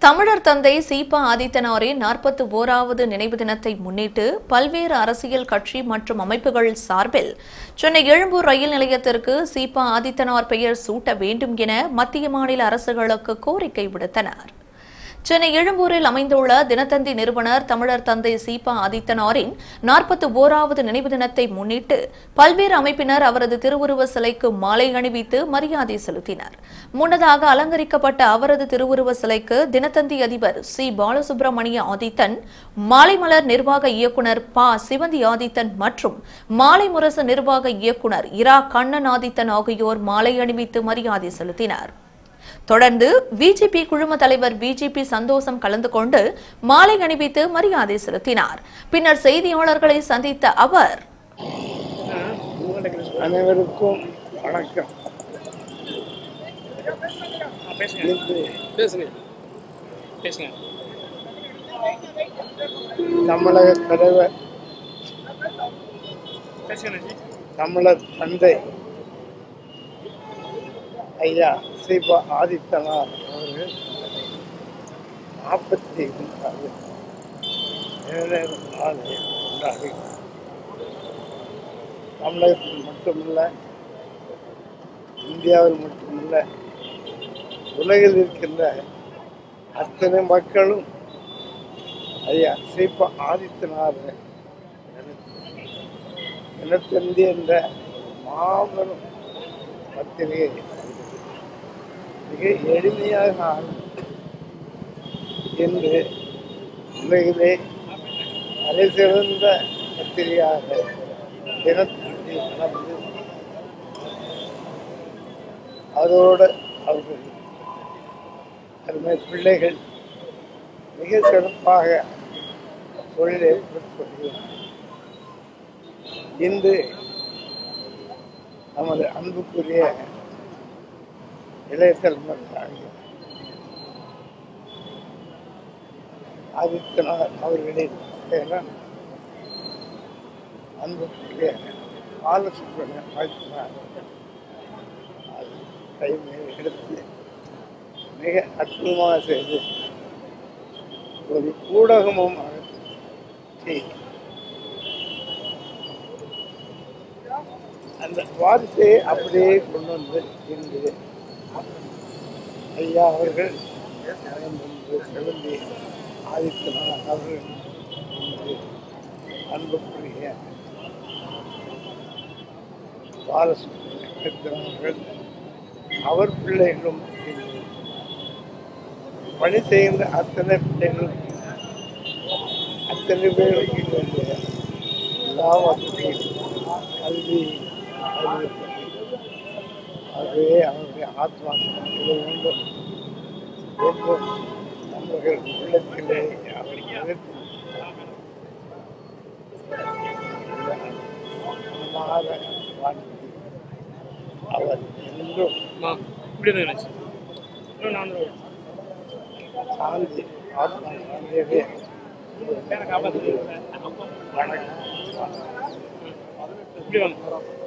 தமிழர் தந்தை சீபா ஆதித்தனாரின் நாற்பத்தி ஓராவது நினைவு தினத்தை முன்னிட்டு பல்வேறு அரசியல் கட்சி மற்றும் அமைப்புகள் சார்பில் சென்னை எழும்பூர் ரயில் நிலையத்திற்கு சீபா ஆதித்தனார் பெயர் சூட்ட வேண்டும் என மத்திய மாநில அரசுகளுக்கு கோரிக்கை விடுத்தனர் சென்னை எழும்பூரில் அமைந்துள்ள தினத்தந்தி நிறுவனர் தமிழர் தந்தை சீபா ஆதித்தனாரின் நாற்பத்தி ஓராவது நினைவு தினத்தை முன்னிட்டு பல்வேறு அமைப்பினர் அவரது திருவுருவ சிலைக்கு மாலை அணிவித்து மரியாதை செலுத்தினர் முன்னதாக அலங்கரிக்கப்பட்ட அவரது திருவுருவ சிலைக்கு தினத்தந்தி அதிபர் சி பாலசுப்ரமணிய ஆதித்தன் மாலைமலர் நிர்வாக இயக்குனர் ப சிவந்தி ஆதித்தன் மற்றும் மாலை முரசு நிர்வாக இயக்குனர் இரா கண்ணன் ஆதித்தன் ஆகியோர் மாலை அணிவித்து மரியாதை செலுத்தினர் தொடர்ந்து பிஜேபி குழும தலைவர் பிஜேபி சந்தோஷம் கலந்து கொண்டு மாலை அணிவித்து மரியாதை செலுத்தினார் பின்னர் செய்தியாளர்களை சந்தித்த அவர் அனைவருக்கும் வணக்கம் இன்று பேசுங்க பேசுங்க தமிழக தலைவர் பேசுங்க அண்ணாச்சி. தமிழர் தந்தை ஐயா சீபா ஆதித்தனார் அவர்கள் நாற்பத்தி இரண்டாவது நினைவு நாளை கொண்டாடி தமிழகத்தில் மட்டுமல்ல இந்தியாவில் மட்டுமல்ல உலகில் இருக்கின்ற அத்தனை மக்களும் ஐயா சீபா ஆதித்தனார் தினத்தந்தி என்ற மாபெரும் பத்திரிகை மிக எளிமையாக ஆரம்பித்து இன்று உலகிலே தலை சிறந்த பத்திரிகையாக தினத்தந்தி வளர்ந்து அதோடு அவர்கள் அருமை பிள்ளைகள் மிக சிறப்பாக தொழிலை ஏற்படுத்துகிறார்கள் இன்று நமது அன்புக்குரிய இளைய தலைமுறையாகிய ஆதித்யநாத் அவர்களின் பேரன் அன்புக்குரிய பாலசுப்ரமணிய வாழ்த்தினார் அது கைமையை எடுத்து மிக அற்புதமாக செய்து ஒரு ஊடகமும் செய்து அந்த வார்த்தையை அப்படியே கொண்டு வந்து இன்று ஐயா அவர்கள் முன்பு செலுந்தி ஆதித்தனார் அவர்கள் இன்று அன்புக்குரிய பாலசுப்ரமணியன் அவர்கள் அவர் பிள்ளைகளும் இன்று பணி செய்கின்ற அத்தனை பிள்ளைகளும் அத்தனை பேரும் இன்று எல்லா வசதியும் கல்வி அறிவிப்பு ஆகவே அவருடைய ஆத்மா இது வேண்டும் என்றும் நம்மர்கள் உள்ளத்திலே அவர் நிறுத்தி மனமார வாழ்ந்து அவர் என்றும் அம்மா இப்படி இருங்க அண்ணாச்சி. இன்னும் நான் வந்துடுவேன். சாந்தி ஆத்மா சாந்தியவே பேரை காப்பாத்துங்க. வணக்கம் இப்படி வாங்க